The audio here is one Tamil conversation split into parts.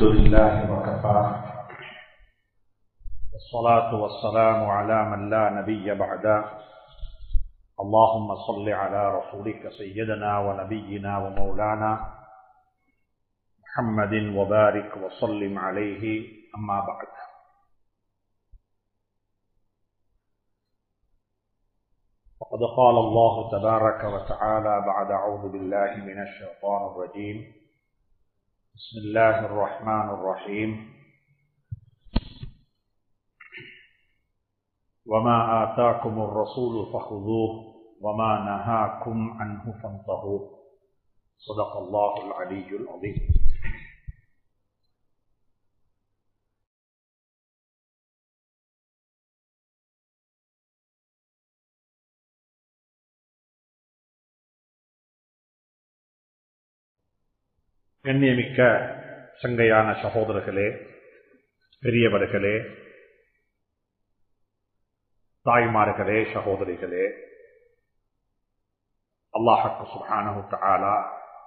لله وكفى والصلاة والسلام على من لا نبي بعده اللهم صل على رسولك سيدنا ونبينا ومولانا محمد وبارك وسلم عليه أما بعد وقد قال الله تبارك وتعالى بعد أعوذ بالله من الشيطان الرجيم بسم الله الرحمن الرحيم وما آتاكم الرسول فخذوه وما نهاكم عنه فانتهوا صدق الله العلي العظيم கண்ணியமிக்க சங்கையான சகோதரர்களே பெரியவர்களே தாய்மார்களே சகோதரிகளே அல்லாஹக்கு சுஹானு தாலா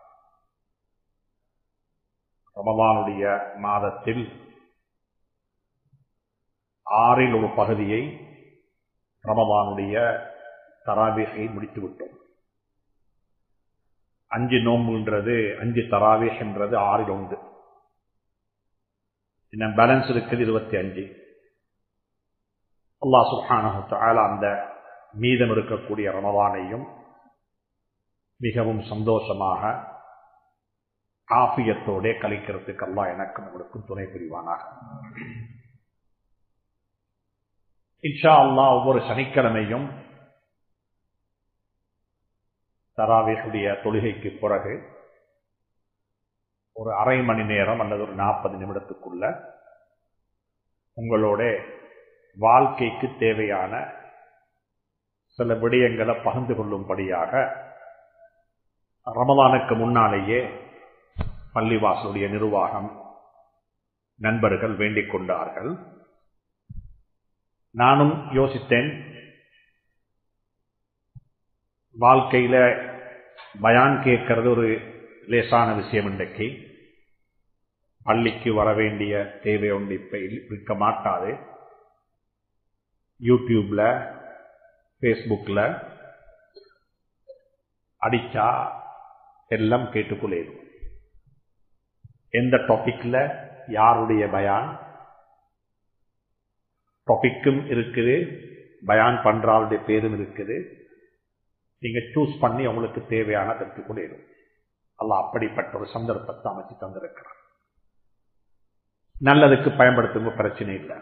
ரமலானுடைய மாதத்தில் ஆறில் ஒரு பகுதியை ரமலானுடைய தராபிகை முடித்துவிட்டோம் அஞ்சு நோம்புன்றது அஞ்சு தராவேஷ் என்றது ஆறில் ஒன்று இன்னும் பேலன்ஸ் இருக்குது இருபத்தி அஞ்சு அல்லா சுஹான அந்த மீதம் இருக்கக்கூடிய ரமவானையும் மிகவும் சந்தோஷமாக ஆபியத்தோட கழிக்கிறதுக்கு அல்லா எனக்கும் உங்களுக்கும் துணை புரிவானாக இன்ஷா அல்லா ஒவ்வொரு சனிக்கிழமையும் தராவேஷுடைய தொழுகைக்கு பிறகு ஒரு அரை மணி நேரம் அல்லது ஒரு நாற்பது நிமிடத்துக்குள்ள உங்களோட வாழ்க்கைக்கு தேவையான சில விடயங்களை பகிர்ந்து கொள்ளும்படியாக ரமதானுக்கு முன்னாலேயே பள்ளிவாசலுடைய நிர்வாகம் நண்பர்கள் வேண்டிக் கொண்டார்கள் நானும் யோசித்தேன் வாழ்க்கையில பயான் கேட்கறது ஒரு லேசான விஷயம் இன்றைக்கு பள்ளிக்கு வர வேண்டிய தேவை ஒன்று இப்ப இருக்க மாட்டாது யூடியூப்ல ஃபேஸ்புக்கில் அடிச்சா எல்லாம் கேட்டுக்கொள்ளேரும் எந்த டாபிக்ல யாருடைய பயான் டாபிக்கும் இருக்குது பயான் பண்றாருடைய பேரும் இருக்குது நீங்க சூஸ் பண்ணி உங்களுக்கு தேவையான பெற்றுக்கொள்ளும் அல்ல அப்படிப்பட்ட ஒரு சந்தர்ப்பத்தை அமைச்சு தந்திருக்கிறார் நல்லதுக்கு பயன்படுத்துங்க பிரச்சனை இல்லை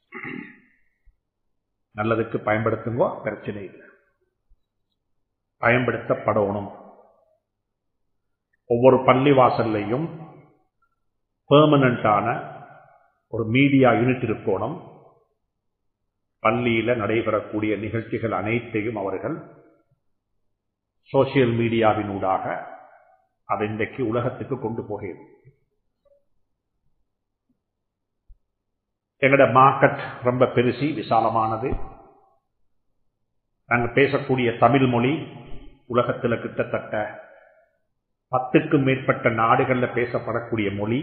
நல்லதுக்கு பயன்படுத்துங்க பிரச்சனை இல்லை பயன்படுத்தப்படணும் ஒவ்வொரு பள்ளி வாசல்லையும் பெர்மனண்டான ஒரு மீடியா யூனிட் இருக்கணும் பள்ளியில நடைபெறக்கூடிய நிகழ்ச்சிகள் அனைத்தையும் அவர்கள் சோசியல் மீடியாவினூடாக அதை இன்றைக்கு உலகத்துக்கு கொண்டு போகிறது எங்களோட மார்க்கெட் ரொம்ப பெருசி விசாலமானது நாங்கள் பேசக்கூடிய தமிழ் மொழி உலகத்தில் கிட்டத்தட்ட பத்துக்கும் மேற்பட்ட நாடுகளில் பேசப்படக்கூடிய மொழி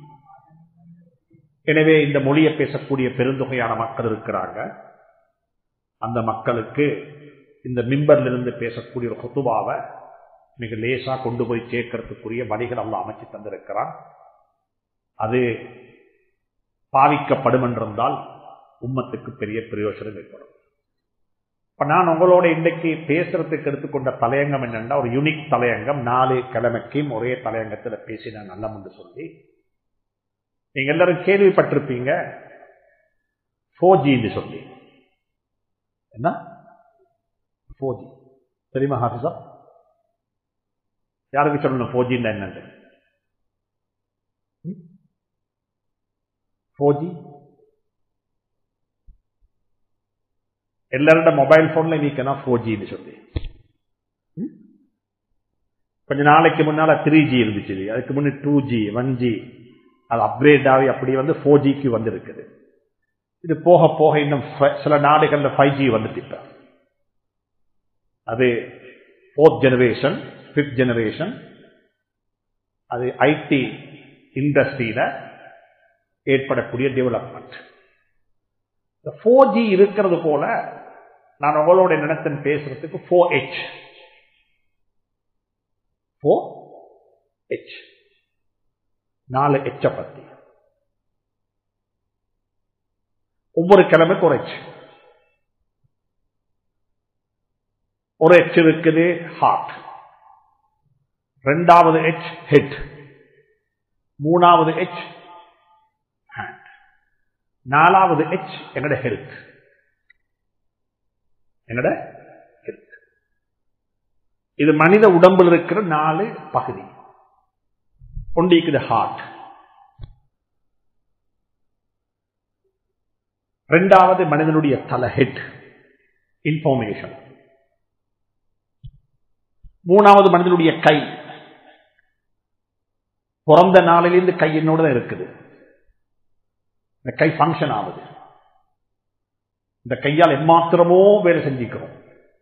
எனவே இந்த மொழியை பேசக்கூடிய பெருந்தொகையான மக்கள் இருக்கிறாங்க அந்த மக்களுக்கு இந்த மிம்பர்ல இருந்து பேசக்கூடிய ஒரு கொத்துவாவை மிக லேசா கொண்டு போய் சேர்க்கறதுக்குரிய வழிகள் அல்ல அமைச்சு தந்திருக்கிறான் அது பாவிக்கப்படும் என்றிருந்தால் உம்மத்துக்கு பெரிய பிரயோஜனம் ஏற்படும் இப்ப நான் உங்களோட இன்றைக்கு பேசுறதுக்கு எடுத்துக்கொண்ட தலையங்கம் என்னென்னா ஒரு யூனிக் தலையங்கம் நாலு கிழமைக்கும் ஒரே தலையங்கத்தில் பேசின நல்லம் என்று சொல்லி நீங்க எல்லாரும் கேள்விப்பட்டிருப்பீங்க ஃபோர் ஜின்னு சொல்லி என்ன ஃபோர் ஜி தெரியுமா ஹாஃபிஸா யாருக்கு சொல்லணும் ஃபோர் ஜின்னு என்னன்னு ஃபோர் ஜி எல்லாரோட மொபைல் போன்ல நீக்கணும் ஃபோர் ஜின்னு சொல்லி கொஞ்ச நாளைக்கு முன்னால த்ரீ ஜி இருந்துச்சு அதுக்கு முன்னே டூ ஜி ஒன் ஜி அது அப்கிரேட் ஆகி அப்படி வந்து ஃபோர் ஜிக்கு வந்திருக்குது இது போக போக இன்னும் சில நாடுகள்ல ஃபைவ் ஜி வந்துட்டு இப்ப அது ஃபோர்த் ஜெனரேஷன் ஃபிஃப்த் ஜெனரேஷன் அது ஐடி இண்டஸ்ட்ரியில ஏற்படக்கூடிய டெவலப்மெண்ட் இந்த ஃபோர் ஜி இருக்கிறது போல நான் உங்களோட நினைத்தன் பேசுறதுக்கு ஃபோர் ஹெச் ஃபோர் ஹெச் நாலு எச்ச பத்தி ஒவ்வொரு கிழமைக்கு ஒரு எச் ஒரு எச் இருக்குது ஹார்ட் ரெண்டாவது எச் ஹெட் மூணாவது எச் ஹேண்ட் நாலாவது எச் எங்கட ஹெல்த் எங்கட ஹெல்த் இது மனித உடம்பில் இருக்கிற நாலு பகுதி ஒண்டிக்குது ஹார்ட் ரெண்டாவது மனிதனுடைய தலை ஹெட் இன்ஃபர்மேஷன் மூணாவது மனிதனுடைய கை பிறந்த நாளிலிருந்து கை என்னோட தான் இருக்குது இந்த கை ஃபங்க்ஷன் ஆகுது இந்த கையால் எம்மாத்திரமோ வேலை செஞ்சுக்கிறோம்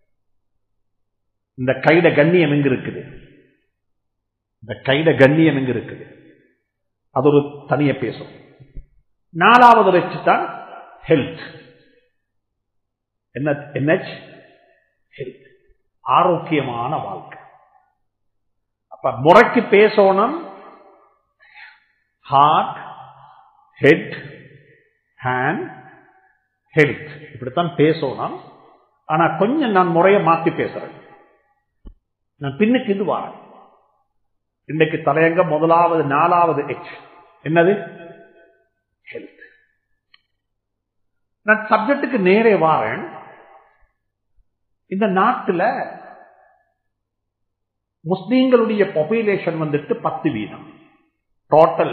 இந்த கைட கண்ணியம் எங்க இருக்குது இந்த கைட கண்ணியம் எங்க இருக்குது அது ஒரு தனிய பேசும் நாலாவது வச்சுதான் ஹெல்த் என்ன என்னச் ஹெல்த் ஆரோக்கியமான வாழ்க்கை அப்ப முறைக்கு பேசணும் ஹார்ட் ஹெட் ஹேண்ட் ஹெல்த் இப்படித்தான் பேசணும் ஆனா கொஞ்சம் நான் முறையை மாத்தி பேசுறேன் நான் பின்னுக்கு இது வாரேன் இன்னைக்கு தலையங்க முதலாவது நாலாவது எச் என்னது ஹெல்த் நான் சப்ஜெக்டுக்கு நேரே வாரேன் இந்த நாட்டில் முஸ்லீம்களுடைய பாப்புலேஷன் வந்துட்டு பத்து வீதம் டோட்டல்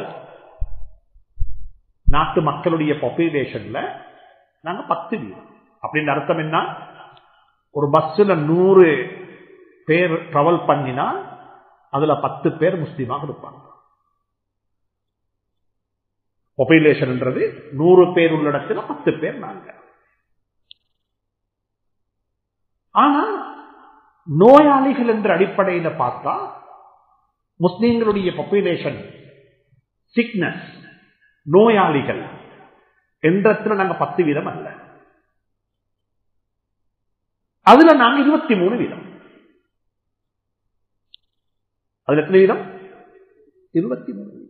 நாட்டு மக்களுடைய பாப்புலேஷன்ல நாங்க பத்து வீதம் அப்படின்னு அர்த்தம் என்ன ஒரு பஸ்ல நூறு பேர் டிராவல் பண்ணினா அதுல பத்து பேர் முஸ்லீமாக இருப்பாங்க பாப்புலேஷன்ன்றது நூறு பேர் உள்ள இடத்துல பத்து பேர் நாங்க ஆனா நோயாளிகள் என்ற அடிப்படையில் பார்த்தா முஸ்லீம்களுடைய பாப்புலேஷன் சிக்னஸ் நோயாளிகள் என்றத்துல நாங்க பத்து வீதம் அல்ல அதுல நாங்க இருபத்தி மூணு வீதம் அதுல எத்தனை வீதம் இருபத்தி மூணு வீதம்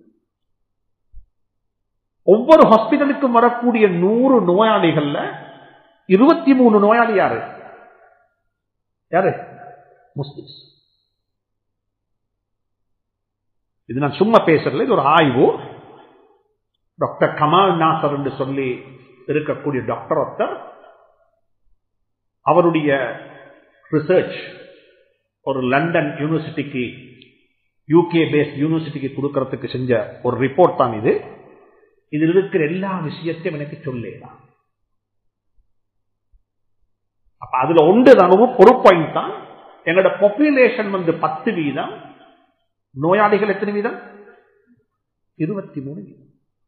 ஒவ்வொரு ஹாஸ்பிட்டலுக்கும் வரக்கூடிய நூறு நோயாளிகள்ல இருபத்தி மூணு நோயாளி யாரு யாரு முஸ்லிம்ஸ் இது நான் சும்மா பேசுறதுல இது ஒரு ஆய்வு டாக்டர் கமால் நாசர் என்று சொல்லி இருக்கக்கூடிய டாக்டர் ஒருத்தர் அவருடைய ரிசர்ச் ஒரு லண்டன் யூனிவர்சிட்டிக்கு யூகே பேஸ் யூனிவர்சிட்டிக்கு கொடுக்கறதுக்கு செஞ்ச ஒரு ரிப்போர்ட் தான் இது இதில் இருக்கிற எல்லா விஷயத்தையும் எனக்கு சொல்லேதான் அப்ப அதுல ஒன்று தான் ஒரு பாயிண்ட் தான் எங்களோட பாப்புலேஷன் வந்து பத்து வீதம் நோயாளிகள் எத்தனை வீதம் இருபத்தி மூணு வீதம்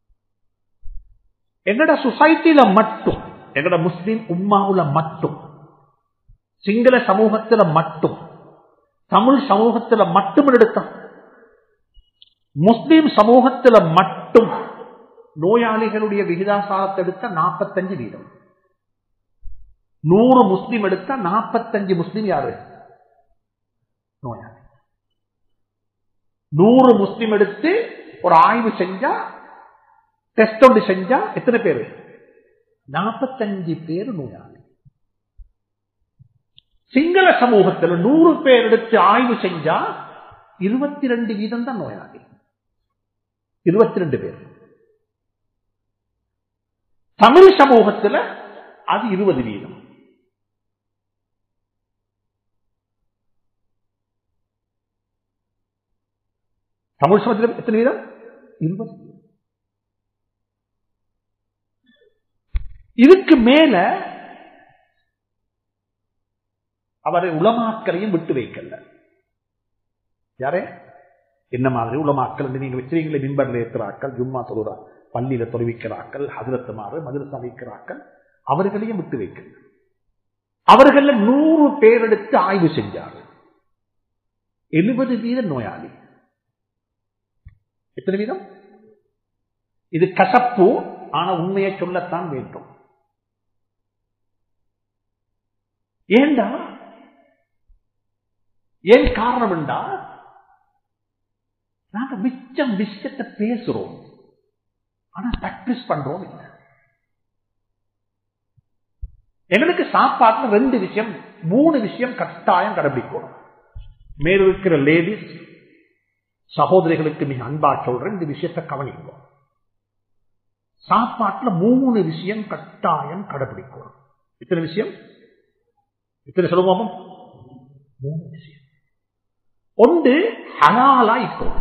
எங்கட சொசைட்டில மட்டும் எங்கட முஸ்லீம் உம்மாவுல மட்டும் சிங்கள சமூகத்துல மட்டும் தமிழ் சமூகத்துல மட்டும் எடுத்தான் முஸ்லீம் சமூகத்துல மட்டும் நோயாளிகளுடைய விகிதாசாரத்தை எடுத்த நாற்பத்தஞ்சு வீதம் நூறு முஸ்லீம் எடுத்தா நாற்பத்தஞ்சு முஸ்லீம் யாரு நோயாளி நூறு முஸ்லீம் எடுத்து ஒரு ஆய்வு செஞ்சா டெஸ்ட் ஒன்று செஞ்சா எத்தனை பேரு நாற்பத்தஞ்சு பேர் நோயாளி சிங்கள சமூகத்தில் நூறு பேர் எடுத்து ஆய்வு செஞ்சா இருபத்தி ரெண்டு வீதம் தான் நோயாளி இருபத்தி ரெண்டு பேர் தமிழ் சமூகத்தில் அது இருபது வீதம் தமிழ் சமூகத்தில் எத்தனை வீதம் இருபது இதுக்கு மேல அவரை உளமாக்களையும் விட்டு வைக்கல யாரே என்ன மாதிரி உளமாக்கல் நீங்க வச்சிருக்கீங்களே மின்பரில் இருக்கிறாக்கள் ஜும்மா சொல்றா பள்ளியில தொலைவிக்கிறாக்கள் ஹதிரத்துமாறு மதுரசா வைக்கிறாக்கள் அவர்களையும் விட்டு வைக்கல அவர்கள நூறு பேர் எடுத்து ஆய்வு செஞ்சார்கள் எழுபது வீத நோயாளி எத்தனை வீதம் இது கசப்பு ஆனா உண்மையை சொல்லத்தான் வேண்டும் ஏண்டா ஏன் காரணம் என்றா நாங்க மிச்சம் விஷயத்தை பேசுறோம் ஆனா பிராக்டிஸ் பண்றோம் இல்லை எங்களுக்கு சாப்பாட்டுல ரெண்டு விஷயம் மூணு விஷயம் கட்டாயம் கடைபிடிக்கணும் மேல இருக்கிற லேடிஸ் சகோதரிகளுக்கு மிக அன்பா சொல்றேன் இந்த விஷயத்தை கவனிங்க சாப்பாட்டுல மூணு விஷயம் கட்டாயம் கடைபிடிக்கணும் இத்தனை விஷயம் இத்தனை சொல்லுவோமா மூணு விஷயம் ஒன்று ஹலாலா இருக்கணும்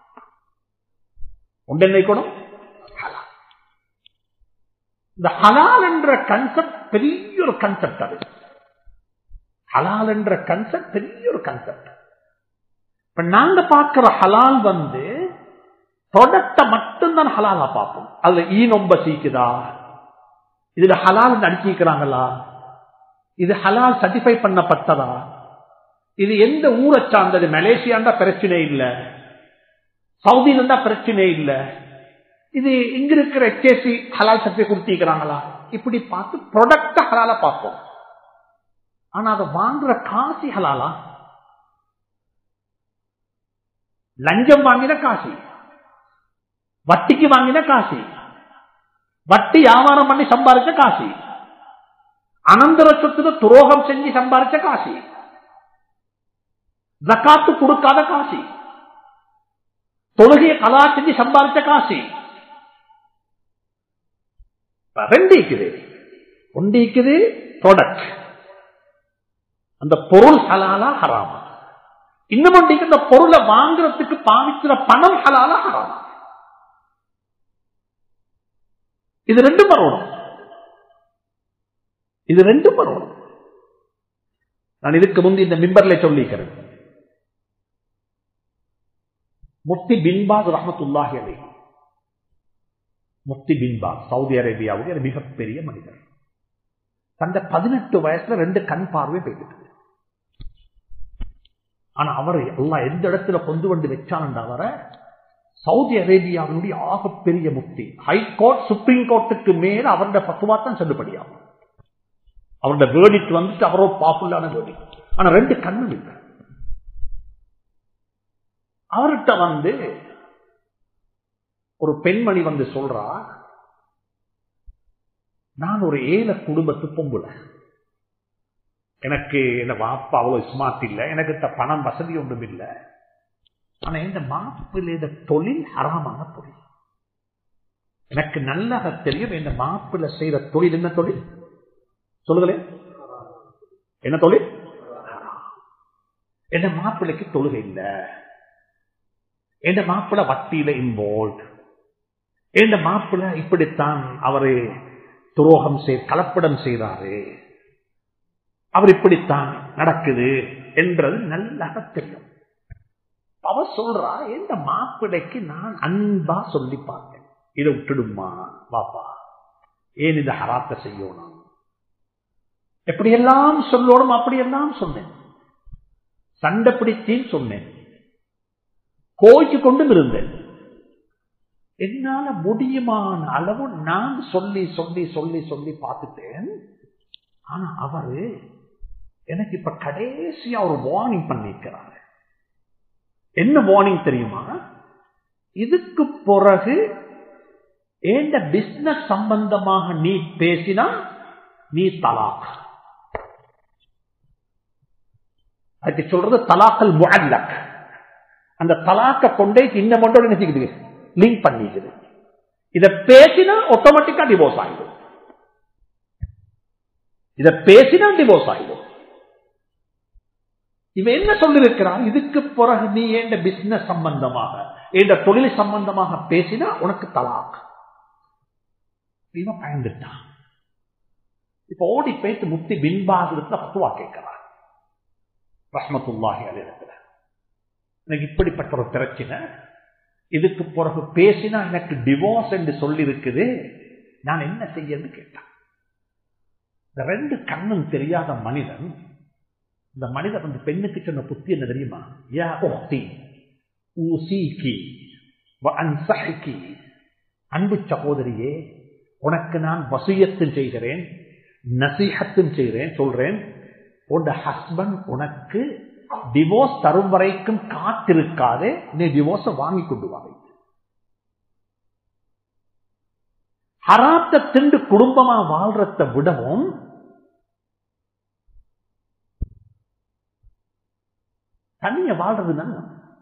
ஒன்று என்ன இருக்கணும் ஹலால் இந்த ஹலால் என்ற கன்செப்ட் பெரிய ஒரு கன்செப்ட் அது ஹலால் என்ற கன்செப்ட் பெரிய ஒரு கன்செப்ட் இப்ப நாங்க பார்க்கிற ஹலால் வந்து ப்ராடக்ட மட்டும்தான் ஹலாலா பார்ப்போம் அதுல ஈ நொம்ப சீக்குதா இதுல ஹலால் அடிச்சிக்கிறாங்களா இது ஹலால் சர்டிஃபை பண்ணப்பட்டதா இது எந்த ஊரை சார்ந்தது மலேசியாண்டா பிரச்சனை இல்லை சவுதியில இருந்தா பிரச்சனை இல்லை இது இங்க இருக்கிற எச்ஏசி ஹலால் சர்டிஃபிகேட் கொடுத்திருக்கிறாங்களா இப்படி பார்த்து ப்ராடக்ட ஹலாலா பார்ப்போம் ஆனா அதை வாங்குற காசி ஹலாலா லஞ்சம் வாங்கின காசி வட்டிக்கு வாங்கின காசி வட்டி வியாபாரம் பண்ணி சம்பாதிச்ச காசி அனந்தர சொத்துல துரோகம் செஞ்சு சம்பாதிச்ச காசி ஜக்காத்து கொடுக்காத காசி தொழுகையை கலா செஞ்சு சம்பாதிச்ச காசி ரெண்டு இருக்குது ஒன்று இருக்குது ப்ராடக்ட் அந்த பொருள் ஹலாலா ஹராமா இன்னும் ஒன்று இந்த பொருளை வாங்குறதுக்கு பாவிக்கிற பணம் ஹலாலா ஹராமா இது ரெண்டும் வரணும் இது ரெண்டும் வரணும் நான் இதுக்கு முந்தி இந்த மிம்பர்ல சொல்லிக்கிறேன் முஃப்தி பின்பாஸ் ரஹமத்துல்லாஹி அலை முஃப்தி பின்பாஸ் சவுதி அரேபியாவுடைய மிகப்பெரிய மனிதர் தந்த பதினெட்டு வயசுல ரெண்டு கண் பார்வை போய்கிட்டு ஆனா அவர் எல்லாம் எந்த இடத்துல கொண்டு வந்து வச்சான் அவரை சவுதி அரேபியாவினுடைய ஆகப்பெரிய முக்தி ஹைகோர்ட் சுப்ரீம் கோர்ட்டுக்கு மேல அவருடைய பத்துவா தான் செல்லுபடியாகும் அவருடைய வேர்டிட் வந்துட்டு அவரோ பாப்புலான வேர்டிட் ஆனா ரெண்டு கண்ணும் இல்லை அவர்கிட்ட வந்து ஒரு பெண்மணி வந்து சொல்றா நான் ஒரு ஏழை குடும்பத்து பொம்புல எனக்கு என்ன வாப்பா அவ்வளவு ஸ்மார்ட் இல்லை எனக்கு பணம் வசதி ஒன்றும் இல்லை ஆனா இந்த மாப்பிள்ளை தொழில் ஹராமான தொழில் எனக்கு நல்லா தெரியும் இந்த மாப்பிள்ளை செய்யற தொழில் என்ன தொழில் சொல்லுங்களேன் என்ன தொழில் என்ன மாப்பிள்ளைக்கு தொழுகை இல்லை எந்த மாப்பிள்ள வட்டியில இன்வால்வ் எந்த மாப்பிள்ள இப்படித்தான் அவரு துரோகம் செய் கலப்படம் செய்தாரு அவர் இப்படித்தான் நடக்குது என்றது நல்லாக தெரியும் அவ சொல்றா எந்த மாப்பிள்ளைக்கு நான் அன்பா சொல்லி பார்த்தேன் இதை விட்டுடுமா பாப்பா ஏன் இந்த ஹராத்த செய்யணும் எப்படியெல்லாம் சொல்லணும் அப்படியெல்லாம் சொன்னேன் சண்டை பிடிச்சேன்னு சொன்னேன் கோய்ச்சு கொண்டும் இருந்தேன் என்னால முடியுமான அளவு நான் சொல்லி சொல்லி சொல்லி சொல்லி பார்த்துட்டேன் ஆனா அவரு எனக்கு இப்ப கடைசியா ஒரு வார்னிங் பண்ணிருக்கிறாரு என்ன வார்னிங் தெரியுமா இதுக்கு பிறகு ஏண்ட பிசினஸ் சம்பந்தமாக நீ பேசினா நீ தலாக் அதுக்கு சொல்றது தலாக்கல் முஅல்லக் அந்த தலாக்க கொண்டே இன்னும் கொண்டு நினைச்சுக்குது லிங்க் பண்ணிக்குது இத பேசினா ஆட்டோமேட்டிக்கா டிவோர்ஸ் ஆயிடும் இத பேசினா டிவோர்ஸ் ஆயிடும் இவன் என்ன சொல்லிருக்கிறான் இதுக்கு பிறகு நீ ஏண்ட பிசினஸ் சம்பந்தமாக ஏண்ட தொழில் சம்பந்தமாக பேசினா உனக்கு தலாக் இவன் பயந்துட்டான் இப்ப ஓடி போயிட்டு முக்தி பின்பாசத்துல பத்துவா கேட்கிறான் ரஹமத்துல்லாஹி அலிடத்துல எனக்கு இப்படிப்பட்ட ஒரு பிரச்சனை இதுக்கு பிறகு பேசினா எனக்கு டிவோர்ஸ் என்று சொல்லி இருக்குது நான் என்ன செய்யன்னு கேட்டான் இந்த ரெண்டு கண்ணும் தெரியாத மனிதன் இந்த மனிதன் அந்த பெண்ணுக்கு சொன்ன புத்தி என்ன தெரியுமா யா ஓஹ்தி ஊசிகி வஅன்சஹிகி அன்பு சகோதரியே உனக்கு நான் வசியத்தும் செய்கிறேன் நசீகத்தும் செய்கிறேன் சொல்றேன் உன் ஹஸ்பண்ட் உனக்கு டிவோர்ஸ் தரும் வரைக்கும் காத்திருக்காதே நீ டிவோர்ஸ வாங்கி கொண்டு வாங்க ஹராத்த திண்டு குடும்பமா வாழ்றத விடவும் தனிய வாழ்றதுதான்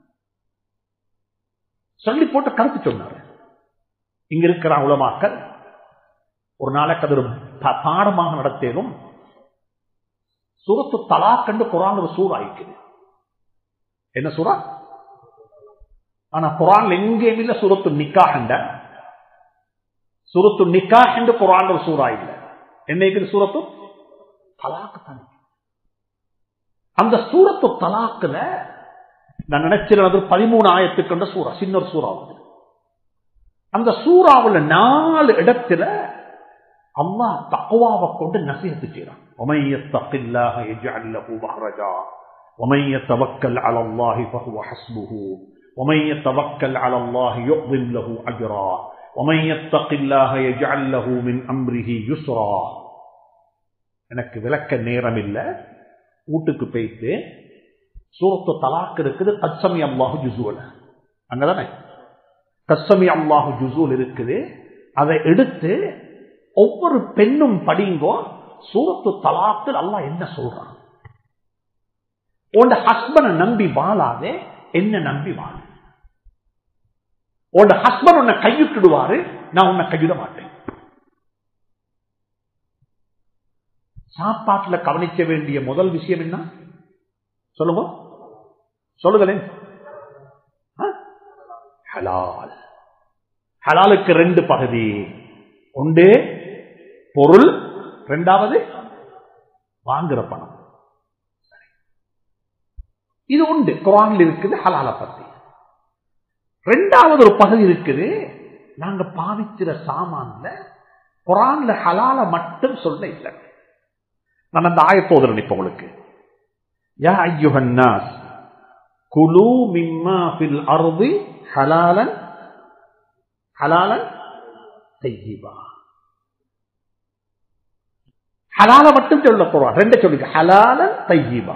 சொல்லி போட்ட கருத்து சொன்னார் இங்க இருக்கிற உலமாக்கள் ஒரு நாளைக்கு அது ஒரு ப- பாடமாக நடத்தேனும் சூரத்து தலா கண்டு குரான் ஒரு சூறா இருக்குது என்ன சூறா ஆனா குரான் எங்கேயும் இல்ல சூரத்து நிக்காஹண்ட சூரத்து நிக்காஹ் என்று குரான் ஒரு சூறா இல்ல என்ன இருக்குது சூரத்து தலாக்கு தானே அந்த சூரத்து தலாக்குல நான் நினைச்சிருந்தது அது பதிமூணு ஆயிரத்துக்கு கொண்ட சூறா சின்ன ஒரு சூறா வந்து அந்த சூறாவுல நாலு இடத்துல அல்லாஹ் தக்குவாவை கொண்டு நசீகத்து செய்யறான் ومن يتق الله يجعل له مخرجا ومن يتوكل على الله فهو حسبه ومن يتوكل على الله يعظم له اجرا ومن يتق الله يجعل له من امره يسرا எனக்கு விளக்க நேரம் இல்ல வீட்டுக்கு போயிட்டு சூரத்து தலாக் இருக்குது கச்சமி அல்லாஹு ஜுசூல அங்கதானே கச்சமி அல்லாஹு ஜுசூல் இருக்குது அதை எடுத்து ஒவ்வொரு பெண்ணும் படிங்கோ சூரத்து தலாத்தில் அல்லாஹ் என்ன சொல்றான் உன் ஹஸ்பண்டை நம்பி வாழாதே என்ன நம்பி வாழ உன் ஹஸ்பண்ட் உன்னை கையிட்டுடுவாரு நான் உன்னை கையிட மாட்டேன் சாப்பாட்டுல கவனிக்க வேண்டிய முதல் விஷயம் என்ன சொல்லுங்க சொல்லுங்களேன் ஆ? ஹலால் ஹலாலுக்கு ரெண்டு பகுதி ஒன்று பொருள் ரெண்டாவது வாங்குற பணம் இது உண்டு குரான்ல இருக்குது ஹலால பத்தி ரெண்டாவது ஒரு பகுதி இருக்குது நாங்க பாவிக்கிற சாமான்ல குரான்ல ஹலால மட்டும் சொல்ல இல்லை நான் அந்த ஆயத்தோதரன் இப்ப உங்களுக்கு யா ஐயுஹன் நாஸ் குலு மிம்மா ஃபில் அர்தி ஹலாலன் ஹலாலன் தையிபா ஹலால மட்டும் சொல்ல போறோம் ரெண்டு சொல்லுங்க ஹலாலன் தையிபா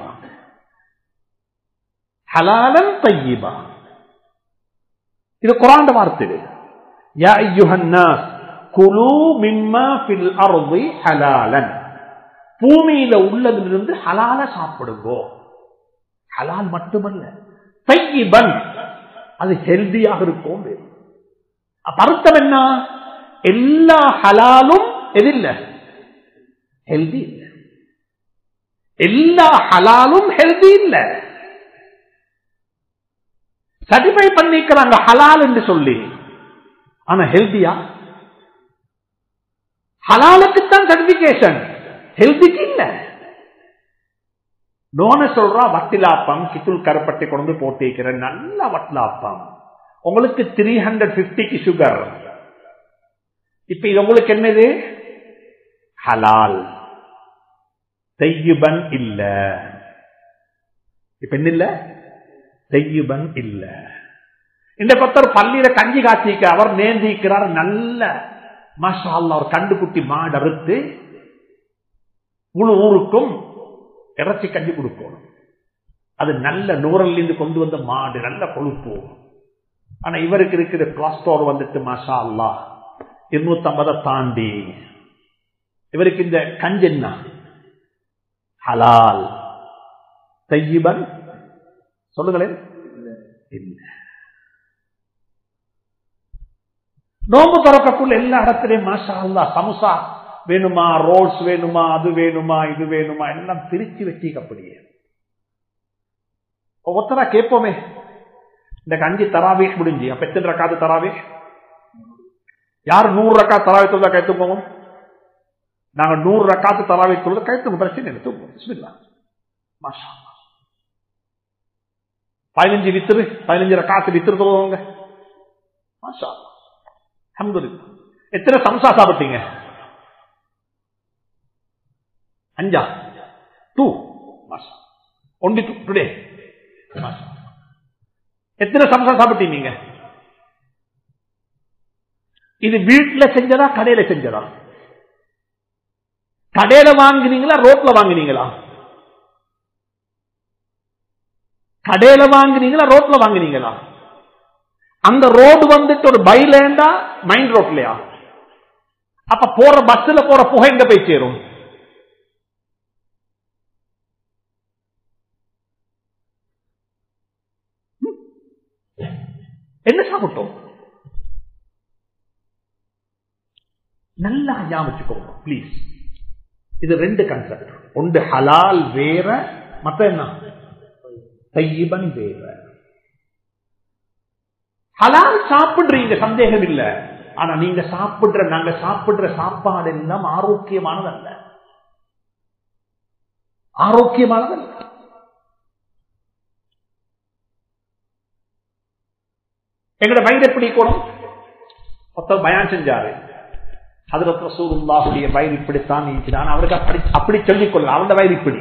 ஹலாலன் தையிபா இது குரான் வார்த்தை இது. யா ஐயுஹன் நாஸ் குலு மிம்மா ஃபில் அர்தி ஹலாலன் பூமியில உள்ளதிலிருந்து ஹலால சாப்பிடுங்கோ ஹலால் மட்டுமல்ல தையிபன் அது ஹெல்தியாக இருக்கும் அப்ப அர்த்தம் என்ன எல்லா ஹலாலும் எதில்ல ஹெல்தி இல்ல எல்லா ஹலாலும் ஹெல்தி இல்ல சர்டிஃபை பண்ணிக்கிறாங்க ஹலால் என்று சொல்லி ஆனா ஹெல்தியா ஹலாலுக்குத்தான் சர்டிபிகேஷன் ஹெல்திக்கு இல்ல நோன சொல்றா வட்டிலாப்பம் கித்துள் கருப்பட்டி கொண்டு போட்டிருக்கிறேன் நல்ல வட்டிலாப்பம் உங்களுக்கு த்ரீ ஹண்ட்ரட் பிப்டிக்கு சுகர் இப்ப இது உங்களுக்கு என்னது ஹலால் தெய்யுபன் இல்ல இப்ப என்ன இல்ல தெய்யுபன் இல்ல இந்த பத்தர் பள்ளியில கஞ்சி காய்ச்சிக்க அவர் நேந்திக்கிறார் நல்ல மாஷா அல்லாஹ் ஒரு கண்டுக்குட்டி மாடு அறுத்து முழு ஊருக்கும் இறைச்சி கஞ்சி கொடுக்கணும் அது நல்ல நூறல்ல இருந்து கொண்டு வந்த மாடு நல்ல கொழுப்பு ஆனா இவருக்கு இருக்கிற கொலஸ்ட்ரால் வந்துட்டு மாஷா அல்லா இருநூத்தி ஐம்பதை தாண்டி இவருக்கு இந்த கஞ்சி என்ன ஹலால் தையிபன் சொல்லுங்களேன் இல்ல நோம்பு திறக்கக்குள்ள எல்லா இடத்துலயும் மாஷா அல்லா சமுசா வேணுமா ரோல்ஸ் வேணுமா அது வேணுமா இது வேணுமா எல்லாம் பிரிச்சு வச்சிக்க அப்படியே ஒவ்வொருத்தரா கேட்போமே இந்த கஞ்சி தராவே முடிஞ்சு அப்ப எத்தனை ரக்காது தராவே யார் நூறு ரக்கா தராவை தொழில கைத்துப்போம் நாங்க நூறு ரக்காத்து தராவை தொழில கைத்துங்க பிரச்சனை இல்லை தூங்குவோம் பிஸ்மில்லா மாஷா அல்லாஹ். பதினஞ்சு வித்துரு பதினஞ்சு ரக்காத்து வித்துரு சொல்லுவாங்க மாஷா அல்லாஹ். அல்ஹம்துலில்லாஹ். எத்தனை சம்சா சாப்பிட்டீங்க அஞ்சா டூ மாசா ஒன்லி டூ டுடே மாசா எத்தனை சம்சா சாப்பிட்டீங்க இது வீட்டுல செஞ்சதா கடையில செஞ்சதா கடையில வாங்கினீங்களா ரோட்ல வாங்கினீங்களா கடையில வாங்கினீங்களா ரோட்ல வாங்கினீங்களா அந்த ரோடு வந்துட்டு ஒரு பைலேண்டா மைண்ட் ரோட்லயா அப்ப போற பஸ்ல போற புகை எங்க போய் சேரும் என்ன சாப்பிட்டோம் நல்லா ஞாபகிச்சுக்கோங்க ப்ளீஸ் இது ரெண்டு கன்செப்ட் ஒன்று ஹலால் வேற மத்த என்ன தையிபன் வேற ஹலால் சாப்பிடுறீங்க சந்தேகம் இல்ல ஆனா நீங்க சாப்பிடுற நாங்க சாப்பிடுற சாப்பாடு எல்லாம் ஆரோக்கியமானதல்ல ஆரோக்கியமானதல்ல எங்கட வயிறு எப்படி கூடும் ஒருத்தர் பயான் செஞ்சாரு அதுல ரசூலுல்லாஹுடைய வயிறு இப்படித்தான் இருக்கிறான் அவருக்கு அப்படி அப்படி சொல்லிக் கொள்ள அவருடைய வயிறு இப்படி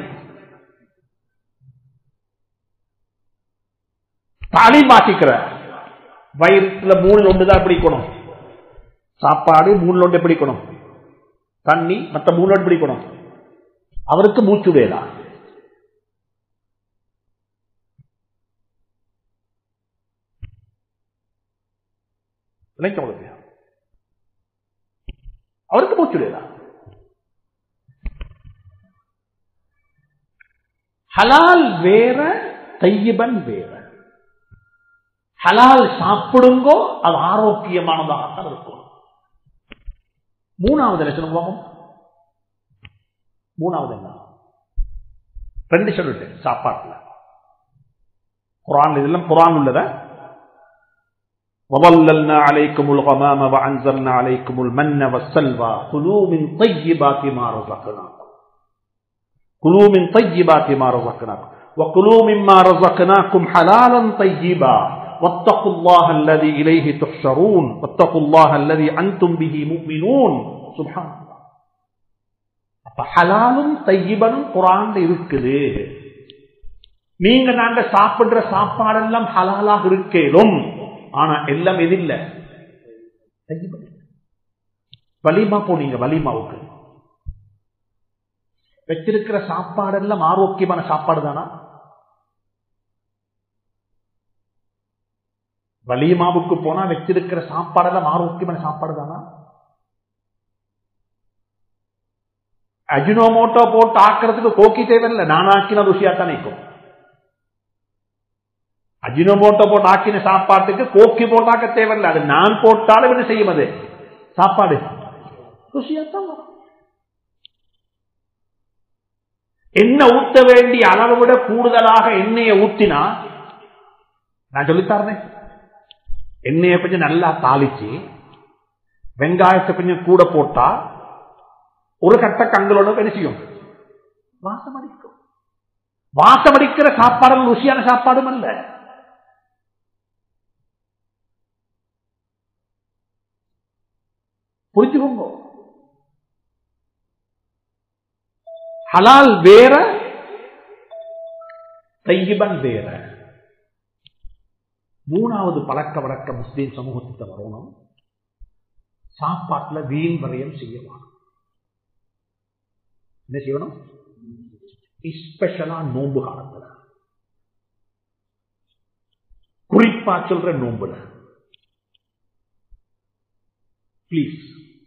தாலி மாட்டிக்கிற வயிற்றுல மூணு ஒன்றுதான் பிடிக்கணும் சாப்பாடு மூணு ஒன்று பிடிக்கணும் தண்ணி மற்ற மூணு ஒன்று பிடிக்கணும் அவருக்கு மூச்சு வேலா உங்களுக்கு அவருக்கு மூச்சு வேலா ஹலால் வேற தையபன் வேற ஹலால் சாப்பிடுங்கோ அது ஆரோக்கியமானதாகத்தான் இருக்கும் மூணாவது லட்சணம் போகும் மூணாவது என்ன ரெண்டு சொல்லிட்டு சாப்பாட்டுல குரான் இதெல்லாம் குரான் உள்ளத وظللنا عليكم الغمام وأنزلنا عليكم المن والسلوى كلوا من طيبات ما رزقناكم كلوا من طيبات ما رزقناكم وكلوا مما رزقناكم حلالا طيبا واتقوا الله الذي إليه تحشرون واتقوا الله الذي أنتم به مؤمنون سبحان الله அப்ப ஹலாலும் தையிபனும் குரான் இருக்குது நீங்க நாங்க சாப்பிடுற சாப்பாடெல்லாம் ஹலாலாக இருக்கேலும் ஆனா எல்லாம் எது இல்ல வலிமா போனீங்க வலிமாவுக்கு வச்சிருக்கிற சாப்பாடெல்லாம் ஆரோக்கியமான சாப்பாடு தானா வலிமாவுக்கு போனா வச்சிருக்கிற சாப்பாடெல்லாம் ஆரோக்கியமான சாப்பாடு தானா அஜினோமோட்டோ போட்டு ஆக்கிறதுக்கு கோக்கி தேவையில்லை நான் ஆக்கின ருசியா தான் நிற்கும் அஜினோமோட்டோ போட்டு ஆக்கின சாப்பாட்டுக்கு கோக்கி போட்டாக்க தேவையில்லை அது நான் போட்டாலும் என்ன செய்யும் அது சாப்பாடு ருசியா தான் வரும் எண்ணெய் ஊத்த வேண்டிய அளவை விட கூடுதலாக எண்ணெயை ஊத்தினா நான் சொல்லித்தரேன் எண்ணெயை கொஞ்சம் நல்லா தாளிச்சு வெங்காயத்தை கொஞ்சம் கூட போட்டா ஒரு கட்ட கங்களோட என்ன செய்யும் வாசம் அடிக்கும் வாசம் அடிக்கிற சாப்பாடு ருசியான சாப்பாடும் அல்ல புரிஞ்சுக்கோங்க ஹலால் வேற தையிபன் வேற மூணாவது பழக்க வழக்க முஸ்லீம் சமூகத்தை வரணும் சாப்பாட்டுல வீண் வரையம் செய்யலாம் என்ன செய்யணும் ஸ்பெஷலா நோன்பு காலத்துல குறிப்பா சொல்ற நோன்புல பிளீஸ்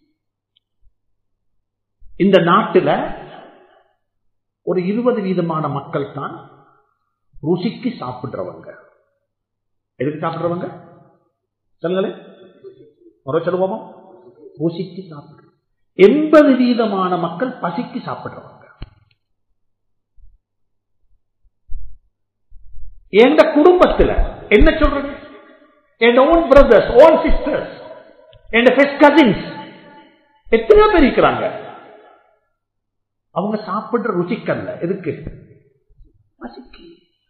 இந்த நாட்டில் ஒரு இருபது வீதமான மக்கள் தான் ருசிக்கு சாப்பிடுறவங்க எதுக்கு சாப்பிடுறவங்க சொல்லுங்களேன் முறை சொல்லுவோமா ருசிக்கு சாப்பிடுற எண்பது வீதமான மக்கள் பசிக்கு சாப்பிடுறவங்க எந்த குடும்பத்தில் என்ன சொல்றது என் ஓன் பிரதர்ஸ் ஓன் சிஸ்டர்ஸ் என் ஃபெஸ்ட் கசின்ஸ் எத்தனை பேர் இருக்கிறாங்க அவங்க சாப்பிடுற ருசிக்கல்ல எதுக்கு பசிக்கு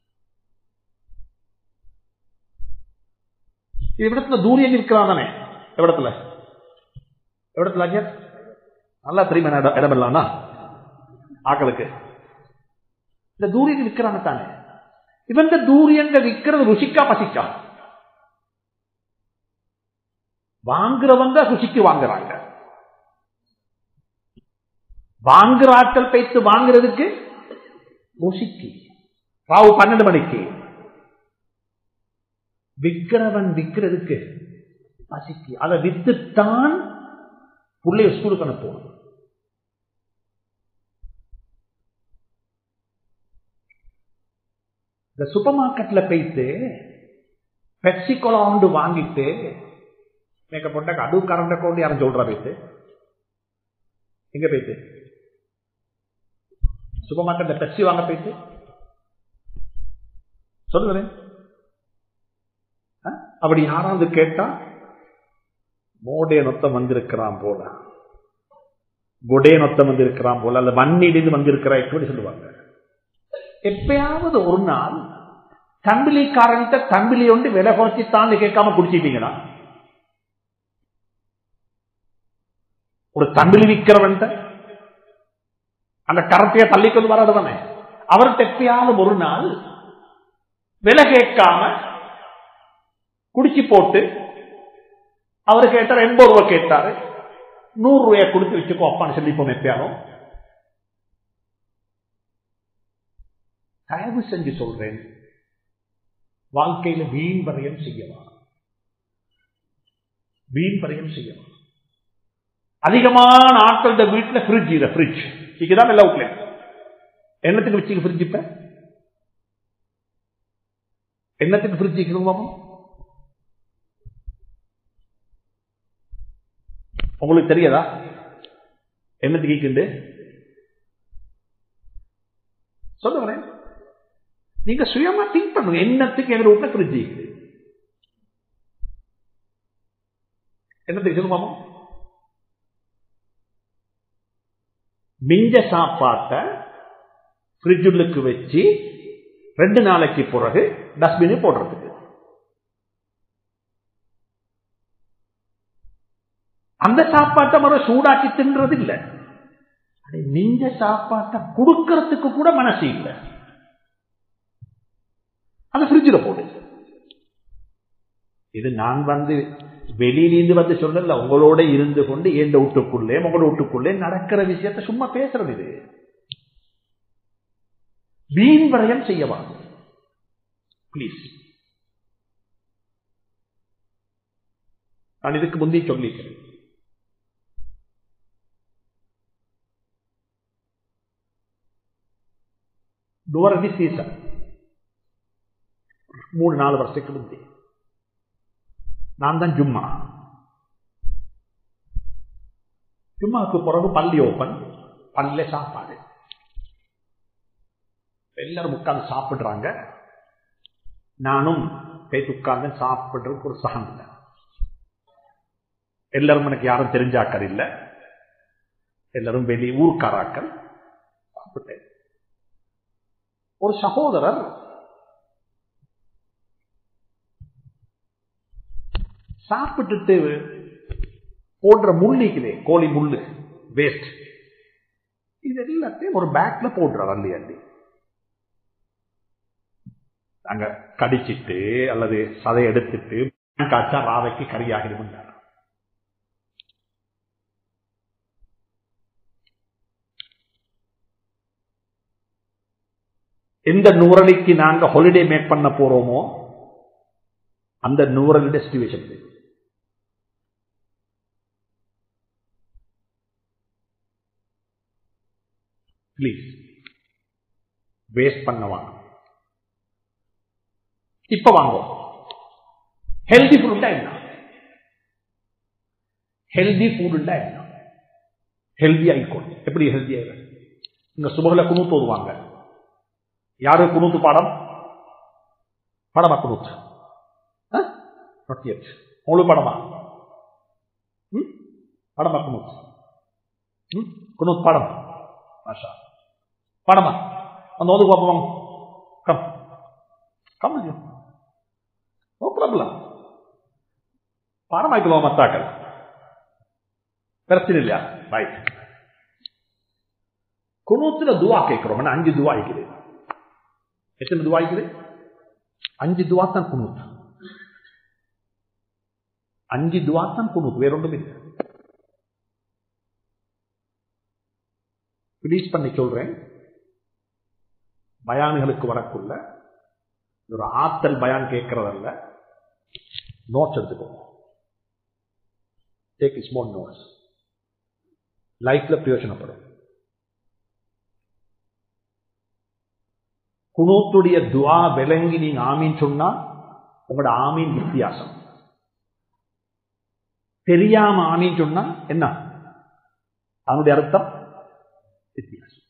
இது இடத்துல தூரியம் இருக்கிறான் தானே எவ்விடத்துல எவ்விடத்துல அஜர் நல்லா தெரியுமா இடம் இடமில்லானா ஆக்களுக்கு இந்த தூரியம் இருக்கிறாங்க தானே இவன் தூரியங்க விற்கிறது ருசிக்கா பசிக்கா வாங்குறவங்க ருசிக்கு வாங்குறாங்க வாங்குற ஆட்கள் பைத்து வாங்குறதுக்கு ருசிக்கு ராவு பன்னெண்டு மணிக்கு விக்கிறவன் விக்கிறதுக்கு பசிக்கு அதை வித்துத்தான் பிள்ளைய ஸ்கூலுக்கு அனுப்புவோம் இந்த சூப்பர் மார்க்கெட்ல போயிட்டு பெப்சி கொலாண்டு வாங்கிட்டு மேக்க போட்ட அடு கரண்ட கொண்டு யாரும் சொல்றா போயிட்டு எங்க போயிட்டு சூப்பர் மார்க்கெட்ல பெப்சி வாங்க போயிட்டு சொல்லுறேன் அப்படி யாராவது கேட்டா மோடே நொத்தம் வந்திருக்கிறான் போல கொடே நொத்தம் வந்திருக்கிறான் போல அல்ல வன்னிலிருந்து வந்திருக்கிறா எப்படி சொல்லுவாங்க எப்பயாவது ஒரு நாள் தம்பிலிக்காரன்ட்ட தம்பிலி ஒன்று விலை குறைச்சி தான் கேட்காம குடிச்சிட்டீங்களா ஒரு தம்பிலி விற்கிறவன்ட்ட அந்த கரத்தைய தள்ளிக்கொண்டு வராதுதானே அவர்கிட்ட எப்பயாவது ஒரு நாள் விலை கேட்காம குடிச்சு போட்டு அவர் கேட்டார் எண்பது ரூபாய் கேட்டாரு நூறு ரூபாய் கொடுத்து வச்சுக்கோ அப்பான்னு சொல்லிப்போம் எப்பயாலும் தயவு செஞ்சு சொல்றேன் வாழ்க்கையில வீண் வரையம் செய்யலாம் வீண் வரையம் செய்யலாம் அதிகமான ஆட்களோட வீட்டுல ஃப்ரிட்ஜ் இல்ல ஃப்ரிட்ஜ் இதுதான் எல்லாம் அவுட்ல என்னத்துக்கு வச்சுக்க ஃப்ரிட்ஜ் இப்ப என்னத்துக்கு ஃப்ரிட்ஜ் வைக்கணும் உங்களுக்கு தெரியாதா என்னத்துக்கு ஈக்குண்டு சொல்லுங்களேன் நீங்க சுயமா திங்க் பண்ணுங்க என்னத்துக்கு எங்க வீட்டுல ஃப்ரிட்ஜ் இருக்குது என்னத்துக்கு சொல்லுவாமோ மிஞ்ச சாப்பாட்டை ஃப்ரிட்ஜுக்கு வச்சு ரெண்டு நாளைக்கு பிறகு டஸ்ட்பின் போடுறதுக்கு அந்த சாப்பாட்டை மறு சூடாக்கி தின்றது இல்லை மிஞ்ச சாப்பாட்டை கொடுக்கறதுக்கு கூட மனசு இல்லை அந்த ஃப்ரிட்ஜில் போடு இது நான் வந்து வெளியிலிருந்து வந்து சொல்லல உங்களோட இருந்து கொண்டு எந்த வீட்டுக்குள்ளே உங்களோட வீட்டுக்குள்ளே நடக்கிற விஷயத்தை சும்மா பேசுறது இது வீண் வரையம் செய்யவா பிளீஸ் நான் இதுக்கு முந்தி சொல்லிக்கிறேன் நூறடி சீசன் மூணு நாலு வருஷத்துக்கு முந்தி நான் தான் ஜும்மா ஜும்மாவுக்கு பிறகு பள்ளி ஓப்பன் பள்ளியில சாப்பாடு எல்லாரும் உட்கார்ந்து சாப்பிடுறாங்க நானும் பேத்து உட்கார்ந்து சாப்பிடுறதுக்கு ஒரு சகம் இல்லை எல்லாரும் எனக்கு யாரும் தெரிஞ்சாக்கள் இல்லை எல்லாரும் வெளி ஊர்க்காராக்கள் சாப்பிட்டேன் ஒரு சகோதரர் சாப்பிட்டுட்டு போடுற முள்ளிக்குதே கோழி முள்ளு வேஸ்ட் இது எல்லாத்தையும் ஒரு பேக்ல போடுறார் அள்ளி அள்ளி அங்க கடிச்சிட்டு அல்லது சதை எடுத்துட்டு காய்ச்சா ராவைக்கு கறியாகிடும் எந்த நூறலிக்கு நாங்க ஹாலிடே மேக் பண்ண போறோமோ அந்த நூறலுடைய சிச்சுவேஷன் பிளீஸ் வேஸ்ட் பண்ணவாங்க இப்ப வாங்குவோம் ஹெல்தி ஃபுட்டா என்ன ஹெல்தி ஃபுட்டுண்டா என்ன ஹெல்தி ஆயிக்கணும் எப்படி ஹெல்தி ஆயிரு இங்க சுபகுல குணூத்து ஓதுவாங்க யாரு குணூத்து பாடம் படமா குணூத்து உங்களுக்கு படமா படமா குணூத் குணூத் பாடம் மாஷா பாடமா அந்த ஓது பார்ப்போம் கம் கம் நோ ப்ராப்ளம் பாடமாக்கலாம் மத்தாக்கள் பிரச்சனை இல்லையா ரைட் குணூத்துல துவா கேட்கிறோம் அஞ்சு துவா இருக்குது எத்தனை துவா இருக்குது அஞ்சு துவா தான் குணூத் அஞ்சு துவா தான் குனூத் வேறொன்றும் இல்லை ரிலீஸ் பண்ணி சொல்றேன் பயான்களுக்கு வரக்குள்ள ஒரு ஆத்தல் பயான் கேட்கறதல்ல நோட்ஸ் எடுத்துக்கோங்க டேக் ஸ்மால் நோட்ஸ் லைஃப்ல பிரயோஜனப்படும் குணூத்துடைய துவா விளங்கி நீங்க ஆமீன் சொன்னா உங்களோட ஆமீன் வித்தியாசம் தெரியாம ஆமீன் சொன்னா என்ன அதனுடைய அர்த்தம் வித்தியாசம்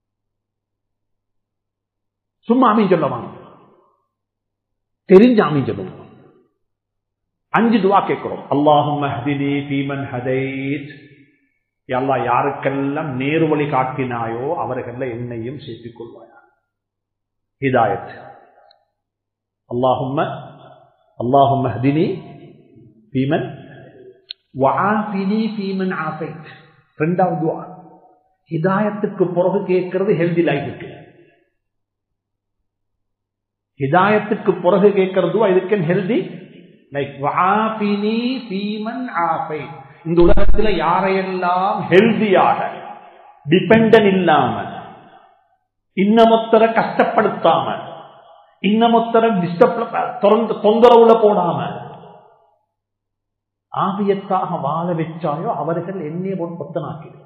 சும்மா ஆமீன் சொல்ல வாங்க தெரிஞ்ச ஆமீன் சொல்லுவோம் அஞ்சு துவா கேட்கிறோம் அல்லாஹும் மஹ்தினி ஃபீமன் ஹதைத் அல்லாஹ் யாருக்கெல்லாம் நேரு வழி காட்டினாயோ அவர்கள என்னையும் சேர்த்துக் கொள்வாயா ஹிதாயத் அல்லாஹும்ம அல்லாஹும் மஹ்தினி ஃபீமன் வஆஃபினி ஃபீமன் ஆஃபைத் ரெண்டாவது துவா ஹிதாயத்துக்கு பிறகு கேட்கிறது ஹெல்தி லைஃபுக்கு ஹிதாயத்துக்கு பிறகு கேட்கிறது இதுக்கு ஹெல்தி லைக் வாபினி ஃபீமன் ஆஃபை இந்த உலகத்துல யாரையெல்லாம் ஹெல்தியாக டிபெண்டன் இல்லாம இன்னமொத்தர கஷ்டப்படுத்தாம இன்னமொத்தர டிஸ்டர்ப் தொந்தரவுல போடாம ஆவியத்தாக வாழ வச்சாயோ அவர்கள் என்னைய பொத்தனாக்கிறது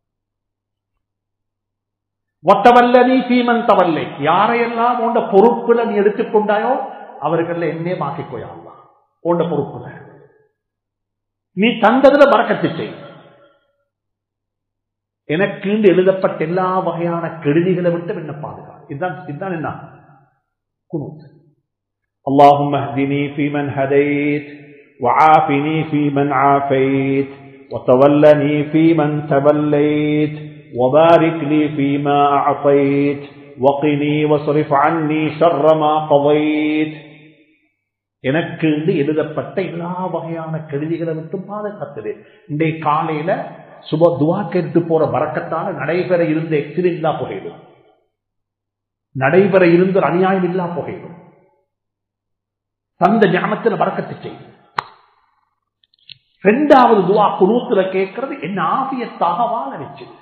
ஒத்தவல்ல நீ சீமன் தவல்லை யாரையெல்லாம் உண்ட பொறுப்புல நீ எடுத்துக்கொண்டாயோ அவர்கள் என்னே மாற்றிக்கோயாலாம் உண்ட பொறுப்புல நீ தந்ததுல பறக்கத்து செய் எனக்கு எழுதப்பட்ட எல்லா வகையான கெடுதிகளை விட்டு என்ன பாதுகா இதுதான் இதுதான் என்ன குனூத் اللهم اهدني فيمن هديت وعافني فيمن عافيت وتولني فيمن توليت وبارك لي فيما أعطيت وقني واصرف عني شر ما قضيت எனக்கு எழுதப்பட்ட எல்லா வகையான கெடுதிகளை விட்டு பாதுகாத்தது இன்றைய காலையில சுப துவா கேட்டு போற வரக்கத்தால நடைபெற இருந்த எக்ஸிடென்ட் இல்லா புகையிடும் நடைபெற இருந்த அநியாயம் இல்லா புகையிடும் தந்த ஞானத்தில் வரக்கத்து செய்யும் ரெண்டாவது துவா குணூத்துல கேட்கறது என்ன ஆவியத்தாக வாழ வச்சது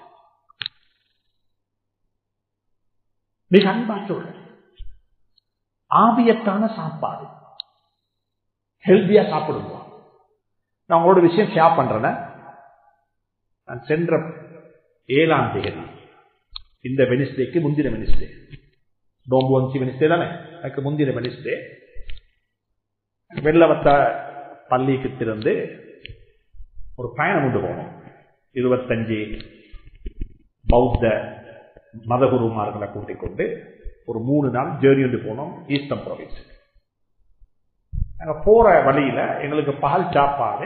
மிக அன்பா சொல்ற ஆவியத்தான சாப்பாடு ஹெல்த்தியா சாப்பிடுவோம் நான் உங்களோட விஷயம் ஷேர் பண்றேன் நான் சென்ற ஏழாம் தேதி இந்த வெனிஸ்டேக்கு முந்தின வெனிஸ்டே நோம்பு வஞ்சி வெனிஸ்டே தானே எனக்கு முந்தின வெனிஸ்டே வெள்ளவத்த பள்ளிக்கு திறந்து ஒரு பயணம் கொண்டு போனோம் இருபத்தஞ்சு பௌத்த மதகுருமார்களை கூட்டிக் கொண்டு ஒரு மூணு நாள் ஜேர்னி வந்து போனோம் ஈஸ்டர்ன் ப்ரொவின்ஸ் நாங்க போற வழியில எங்களுக்கு பால் சாப்பாடு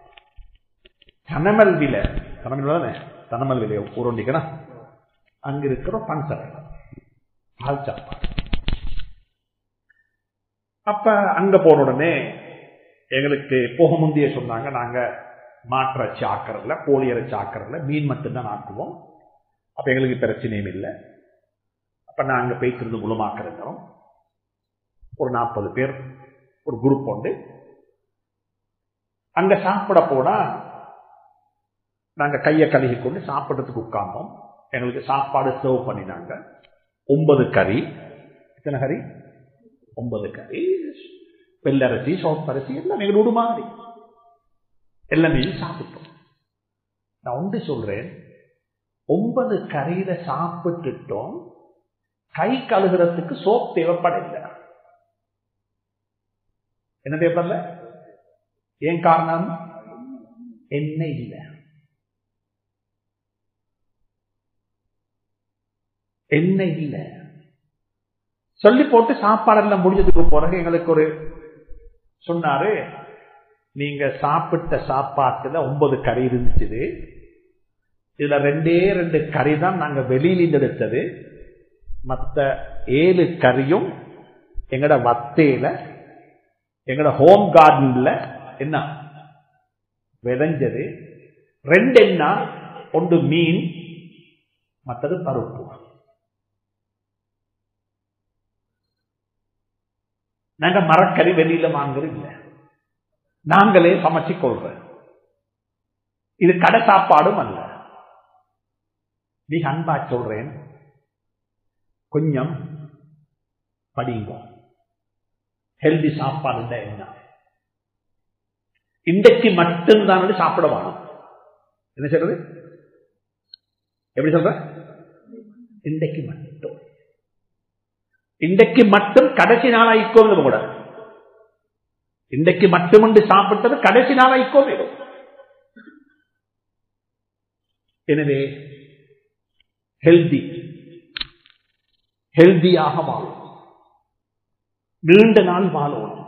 தனமல் வில தனமல் தானே தனமல் விலைய ஊரண்டிக்கணும் அங்க இருக்கிற பன்சரை பால் சாப்பாடு அப்ப அங்க போன உடனே எங்களுக்கு போக முந்தைய சொன்னாங்க நாங்க மாற்றச்சி ஆக்கறதுல கோழி இறைச்சி ஆக்கறதுல மீன் மட்டும்தான் ஆக்குவோம் அப்ப எங்களுக்கு பிரச்சனையும் இல்லை அப்ப நான் அங்க போய்த்திருந்து முழுமாக்கிறோம் ஒரு நாற்பது பேர் ஒரு குரூப் உண்டு அங்க சாப்பிட போனா நாங்க கையை கழுகி கொண்டு சாப்பிட்றதுக்கு உட்கார்ந்தோம் எங்களுக்கு சாப்பாடு சர்வ் பண்ணினாங்க ஒன்பது கறி எத்தனை கறி ஒன்பது கறி வெள்ளரிசி சோப்பரிசி எல்லாம் எங்களோட மாதிரி எல்லாமே சாப்பிட்டோம் நான் ஒன்று சொல்றேன் ஒன்பது கறியில சாப்பிட்டுட்டோம் கை கழுகுறதுக்கு சோப் தேவைப்படல என்ன தேவைப்படல ஏன் காரணம் எண்ணெய் இல்லை எண்ணெய் இல்லை சொல்லி போட்டு சாப்பாடெல்லாம் முடிஞ்சதுக்கு பிறகு எங்களுக்கு ஒரு சொன்னாரு நீங்க சாப்பிட்ட சாப்பாட்டுல ஒன்பது கறி இருந்துச்சு இதுல ரெண்டே ரெண்டு கறி தான் நாங்க வெளியில எடுத்தது மத்த ஏழு கறியும் எங்கட வத்தையில எங்கட ஹோம் கார்டன்ல என்ன விளைஞ்சது ரெண்டு என்ன ஒன்று மீன் மற்றது பருப்பு நாங்க மரக்கறி வெளியில வாங்குறது இல்லை நாங்களே சமைச்சு கொள்ற இது கடை சாப்பாடும் அல்ல நீ அன்பா சொல்றேன் கொஞ்சம் படிங்க ஹெல்தி சாப்பாடு என்ன இன்றைக்கு மட்டும்தான் சாப்பிட வேணும் என்ன சொல்றது எப்படி சொல்ற இன்றைக்கு மட்டும் இன்றைக்கு மட்டும் கடைசி நாளாய்க்கோங்க கூட இன்றைக்கு மட்டும் சாப்பிட்டது கடைசி நாளாய்க்கோ வேணும் எனவே ஹெல்தி ஹெல்தியாக வாழும் நீண்ட நாள் வாழணும்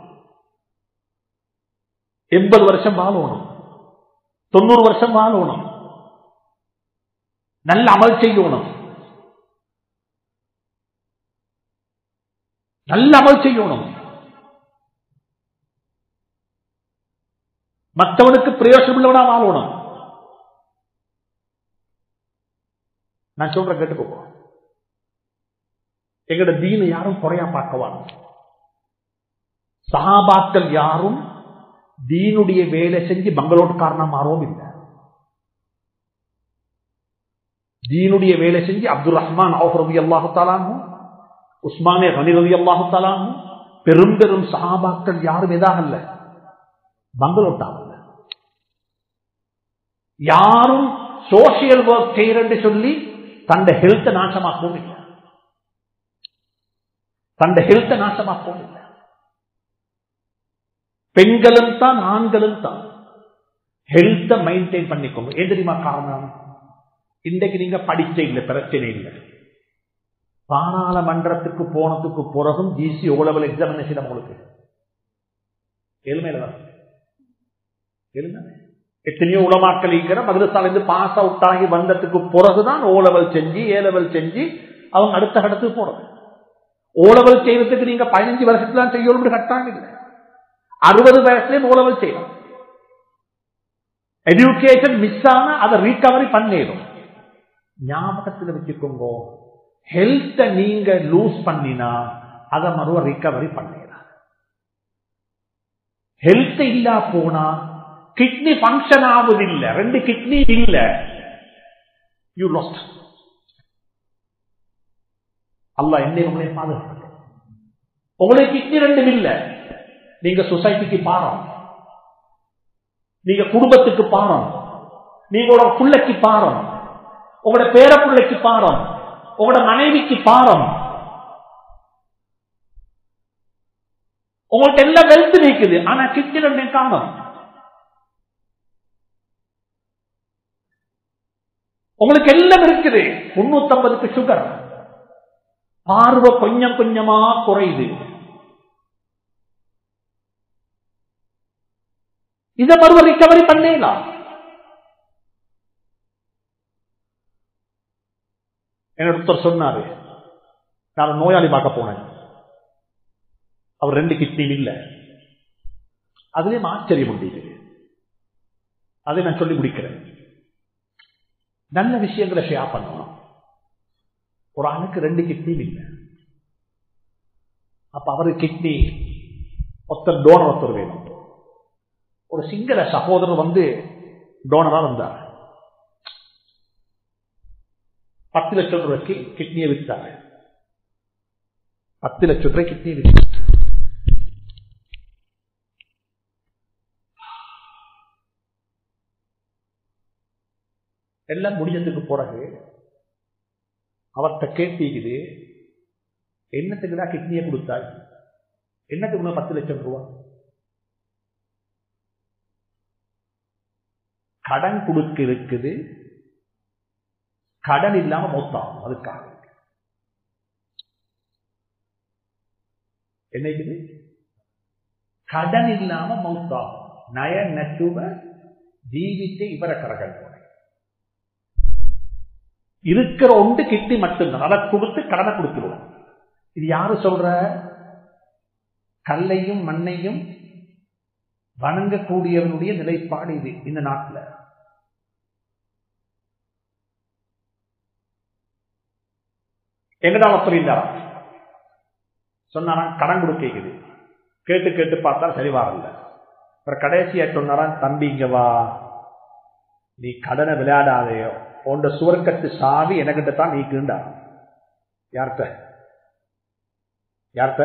எண்பது வருஷம் வாழணும் தொண்ணூறு வருஷம் வாழணும் நல்ல அமல் செய்யணும் நல்ல அமல் செய்யணும் மற்றவனுக்கு பிரயோசனம் உள்ளவனா வாழணும் நான் சொல்ற கேட்டுக்கோ எங்கட தீன யாரும் குறையா பார்க்கவாங்க சகாபாக்கள் யாரும் தீனுடைய வேலை செஞ்சு பங்களோட்காரனா மாறவும் இல்லை தீனுடைய வேலை செஞ்சு அப்துல் ரஹ்மான் ரவி அல்லாஹு தாலானும் உஸ்மானே ரனி ரவி அல்லாஹு தாலானும் பெரும் பெரும் சகாபாக்கள் யாரும் எதாக அல்ல பங்களோட்டாவல்ல யாரும் சோசியல் ஒர்க் செய்யறன்னு சொல்லி தந்த ஹெல்த்தை நாசமாக்கவும் இல்லை தந்த ஹெல்த்தை நாசமாக்கவும் இல்லை பெண்களும் தான் ஆண்களும் தான் ஹெல்த்தை மெயின்டைன் பண்ணிக்கோங்க ஏன் தெரியுமா காரணம் இன்றைக்கு நீங்க படிச்ச இல்லை பிரச்சனை இல்லை பாராளுமன்றத்துக்கு போனதுக்கு பிறகும் ஜிசி ஓ லெவல் எக்ஸாமினேஷன் உங்களுக்கு எளிமையில எளிமை எத்தனையோ உலமாக்கள் இருக்கிற மதுரசாலிருந்து பாஸ் அவுட் ஆகி வந்ததுக்கு பிறகுதான் ஓ லெவல் செஞ்சு ஏ லெவல் செஞ்சு அவங்க அடுத்த கடத்துக்கு போறது ஓ லெவல் செய்யறதுக்கு நீங்க பதினஞ்சு வருஷத்துல செய்யணும் கட்டாங்க இல்லை அறுபது வயசுலயும் ஓ லெவல் செய்யணும் எஜுகேஷன் மிஸ் ஆனா அதை ரீகவரி பண்ணிடும் ஞாபகத்தில் வச்சுக்கோங்க ஹெல்த்தை நீங்க லூஸ் பண்ணினா அதை மறுவ ரிகவரி பண்ணிடலாம் ஹெல்த் இல்லா போனா கிட்னி பங்கன் ஆகுதில்லை ரெண்டு கிட்னி இல்ல யூ லாஸ்ட் அல்ல என்னை உங்களை பாதுகாக்க உங்களுக்கு கிட்னி ரெண்டும் இல்ல நீங்க சொசைட்டிக்கு பாரம் நீங்க குடும்பத்துக்கு பாரம் நீங்களோட பிள்ளைக்கு பாரம் உங்களோட பேர பிள்ளைக்கு பாரம் உங்களோட மனைவிக்கு பாரம் உங்களுக்கு எல்லாம் வெல்த் நீக்குது ஆனா கிட்னி ரெண்டும் காணும் உங்களுக்கு எல்லாம் இருக்குது முன்னூத்தி ஐம்பதுக்கு சுகர் பார்வை கொஞ்சம் கொஞ்சமா குறையுது இதை மறுவ ரிகவரி பண்ணலாம் என்னோட ஒருத்தர் சொன்னாரு நான் நோயாளி பார்க்க போனேன் அவர் ரெண்டு கிட்னி இல்லை அதுலயும் ஆச்சரியம் உண்டு அதை நான் சொல்லி முடிக்கிறேன் நல்ல விஷயங்களை ஷேர் பண்ணணும் ஒரு ஆளுக்கு ரெண்டு கிட்னி இல்லை அப்ப அவரு கிட்னி ஒருத்தர் டோனர் ஒருத்தர் வேணும் ஒரு சிங்கள சகோதரர் வந்து டோனரா வந்தார் பத்து லட்சம் ரூபாய்க்கு கிட்னியை விற்றாரு பத்து லட்சம் ரூபாய் கிட்னியை விற்றார் எல்லாம் முடிஞ்சதுக்கு பிறகு அவர்கிட்ட கேட்டீங்குது என்னத்துக்குடா கிட்னியை கொடுத்தாய் என்னத்துக்கு பத்து லட்சம் ரூபா கடன் கொடுக்க இருக்குது கடன் இல்லாம மொத்தம் அதுக்காக என்னைக்குது கடன் இல்லாம மௌத்தம் நய நட்டுவ ஜீவித்த இவர கரகன் இருக்கிற ஒன்று கிட்டி மட்டும்தான் அதை கொடுத்து கடனை கொடுத்துருவோம் இது யாரு சொல்ற கல்லையும் மண்ணையும் வணங்கக்கூடியவனுடைய நிலைப்பாடு இது இந்த நாட்டில் எங்கதான் சொல்லியிருந்தாரா சொன்னாரா கடன் கொடுக்கிறது கேட்டு கேட்டு பார்த்தா சரி வரல அப்புறம் கடைசியா சொன்னாரான் தம்பி இங்க வா நீ கடனை விளையாடாதையோ உண்ட சுவர்க்கத்து சாவி எனக்கிட்ட தான் நீ கீண்டா யார்கிட்ட யார்கிட்ட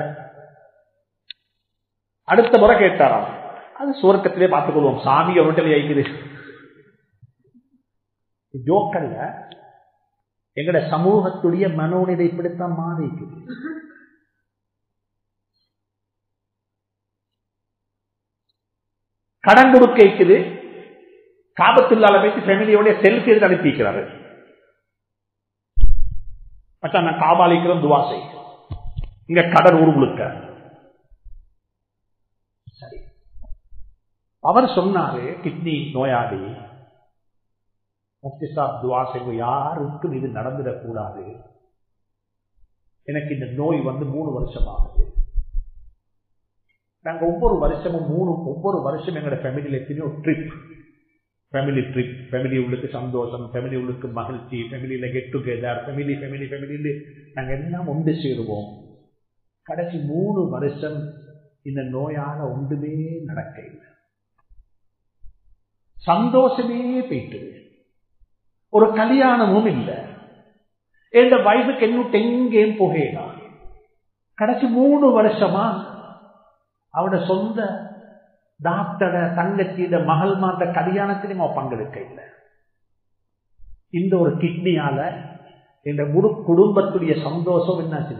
அடுத்த முறை கேட்டாராம் அது சுவர்க்கத்திலே பார்த்துக் கொள்வோம் சாமி அவர்கிட்ட ஐக்குது ஜோக்கல்ல எங்கட சமூகத்துடைய மனோநிலை இப்படித்தான் மாறி இருக்குது கடன் கொடுக்க இருக்குது காபத்துள்ளால வைத்து ஃபேமிலியோட செல்ஃபி எடுத்து அனுப்பி வைக்கிறாரு மச்சான் நான் காபாலிக்கிறோம் துவா செய் இங்க கடன் ஊர் முழுக்க சரி அவர் சொன்னாரு கிட்னி நோயாளி முஃப்தி சாப் துவா செய்வோம் யாருக்கும் இது நடந்துடக்கூடாது எனக்கு இந்த நோய் வந்து மூணு வருஷம் ஆகுது நாங்க ஒவ்வொரு வருஷமும் மூணு ஒவ்வொரு வருஷம் எங்களோட ஃபேமிலியில எத்தனையோ ட்ரிப் ஃபேமிலி ட்ரிப் ஃபேமிலி உள்ளுக்கு சந்தோஷம் ஃபேமிலி உள்ளுக்கு மகிழ்ச்சி ஃபேமிலியில கெட் டுகெதர் ஃபேமிலி ஃபேமிலி ஃபேமிலியில் நாங்க எல்லாம் ஒன்று சேருவோம் கடைசி மூணு வருஷம் இந்த நோயால ஒன்றுமே நடக்க இல்லை சந்தோஷமே போயிட்டுது ஒரு கல்யாணமும் இல்லை என் வயசுக்கு என்னுட்டு எங்கேயும் புகையலாம் கடைசி மூணு வருஷமா அவட சொந்த டாக்டர தங்கச்சியிட மகள் மாத்த கல்யாணத்திலும் அவன் பங்கெடுக்க இல்லை இந்த ஒரு கிட்னியால இந்த முழு குடும்பத்துடைய சந்தோஷம் என்னாச்சு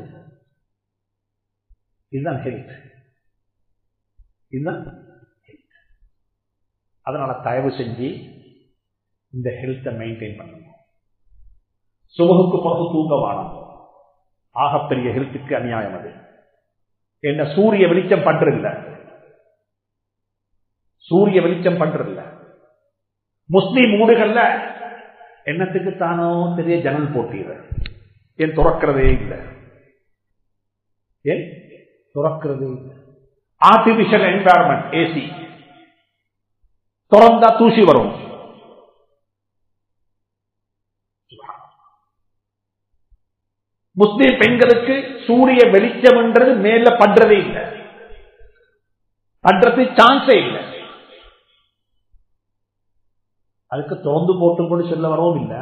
இதுதான் ஹெல்த் இதுதான் அதனால தயவு செஞ்சு இந்த ஹெல்த்தை மெயின்டைன் பண்ணணும் சுமகுக்கு பிறகு தூங்க வாழும் ஆகப்பெரிய ஹெல்த்துக்கு அநியாயம் அது என்ன சூரிய வெளிச்சம் பண்றதில்ல சூரிய வெளிச்சம் பண்றதில்ல முஸ்லீம் ஊடுகள்ல என்னத்துக்கு தானோ தெரிய ஜன்னல் போட்டீங்க ஏன் துறக்கிறதே இல்லை ஏன் துறக்கிறதே இல்லை ஆர்டிபிஷியல் என்வாயர்மெண்ட் ஏசி திறந்தா தூசி வரும் முஸ்லீம் பெண்களுக்கு சூரிய வெளிச்சம் என்றது மேல பண்றதே இல்லை பண்றது சான்ஸே இல்லை அதுக்கு திறந்து போட்டும் கூட சொல்ல வரவும் இல்லை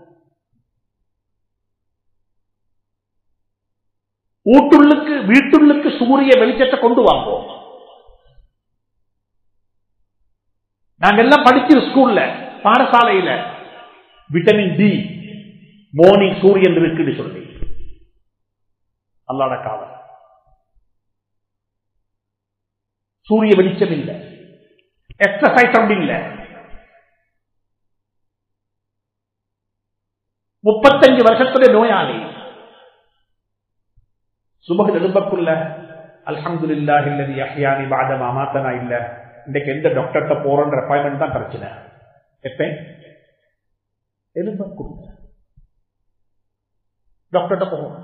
வீட்டுள்ளுக்கு வீட்டுள்ளுக்கு சூரிய வெளிச்சத்தை கொண்டு வாங்குவோம் நாங்க எல்லாம் படிக்கிற ஸ்கூல்ல பாடசாலையில விட்டமின் டி மார்னிங் சூரியன் இருக்குன்னு சொல்லி அல்லாட காவல் சூரிய வெளிச்சம் இல்லை எக்ஸசைஸ் அப்படி இல்லை முப்பத்தஞ்சு வருஷத்துடைய நோயாளி சுபகு எழும்பக்குள்ள அல்ஹம்து இல்லாஹ் இல்லது யஹ்யானி பாதமா மாத்தனா இல்ல இன்றைக்கு எந்த டாக்டர்கிட்ட போறோன்ற அப்பாயின்மெண்ட் தான் பிரச்சனை எப்ப எழும்பக்குள்ள டாக்டர்கிட்ட போகணும்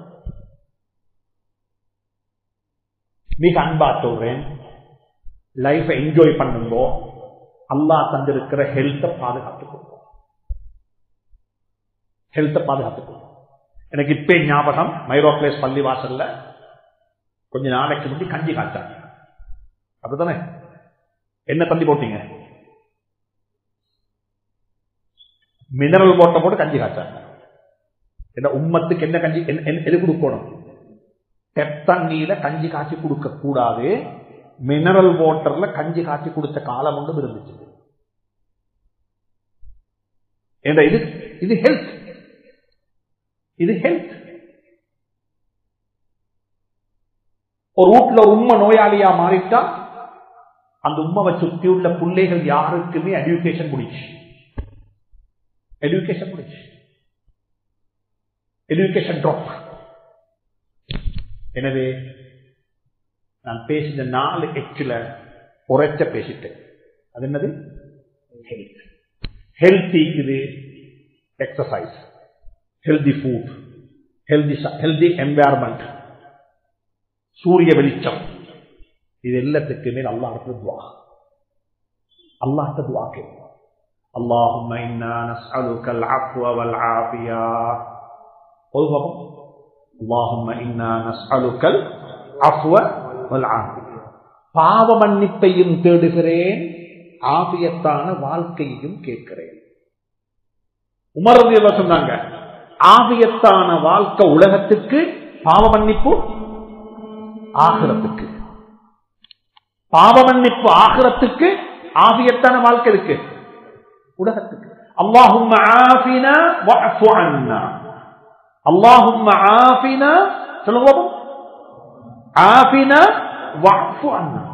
மிக அன்பா சொல்றேன் லைஃப் என்ஜாய் பண்ணுங்கோ அல்லா தந்திருக்கிற ஹெல்த்தை பாதுகாத்துக்கணும் ஹெல்த்தை பாதுகாத்துக்கணும் எனக்கு இப்பே ஞாபகம் மைரோ பிளேஸ் பள்ளி வாசல்ல கொஞ்ச நாளைக்கு முன்னாடி கஞ்சி காய்ச்சாங்க அப்படித்தானே என்ன தள்ளி போட்டீங்க மினரல் போட்ட போட்டு கஞ்சி காய்ச்சாங்க என்ன உம்மத்துக்கு என்ன கஞ்சி எது கொடுக்கணும் தண்ணீர கஞ்சி காய்ச்சி கொடுக்க கூடாது மினரல் வாட்டர்ல கஞ்சி காய்ச்சி கொடுத்த காலம் ஒன்றும் இருந்துச்சு இது இது ஹெல்த் இது ஹெல்த் ஒரு வீட்டுல ஒரு உண்மை நோயாளியா மாறிட்டா அந்த உண்மை சுத்தி உள்ள பிள்ளைகள் யாருக்குமே எஜுகேஷன் முடிச்சு எஜுகேஷன் முடிச்சு எஜுகேஷன் ட்ராப் எனவே நான் பேசின நாலு எச்சில உரைச்ச பேசிட்டேன் அது என்னது ஹெல்த் ஹெல்த் இருக்குது exercise healthy food healthy healthy environment சூரிய வெளிச்சம் இது எல்லாத்துக்குமே அல்லாஹ்க்கு துவா அல்லாஹ்க்கு துவா கேட்கும் اللهم إنا نسألك العفو والعافية قل اللهم إنا نسألك العفو والعافية பாவ மன்னிப்பையும் தேடுகிறேன் ஆபியத்தான வாழ்க்கையையும் கேட்கிறேன் உமரதியவ சொன்னாங்க ஆபியத்தான வாழ்க்கை உலகத்துக்கு பாவ மன்னிப்பு ஆகிரத்துக்கு பாவ மன்னிப்பு ஆகிரத்துக்கு ஆபியத்தான வாழ்க்கை இருக்கு உலகத்துக்கு அல்லாஹும் ஆஃபினா வஅஃபு அன்னா அல்லாஹும் ஆஃபினா சொல்லுங்க ஆஃபினா வஅஃபு அன்னா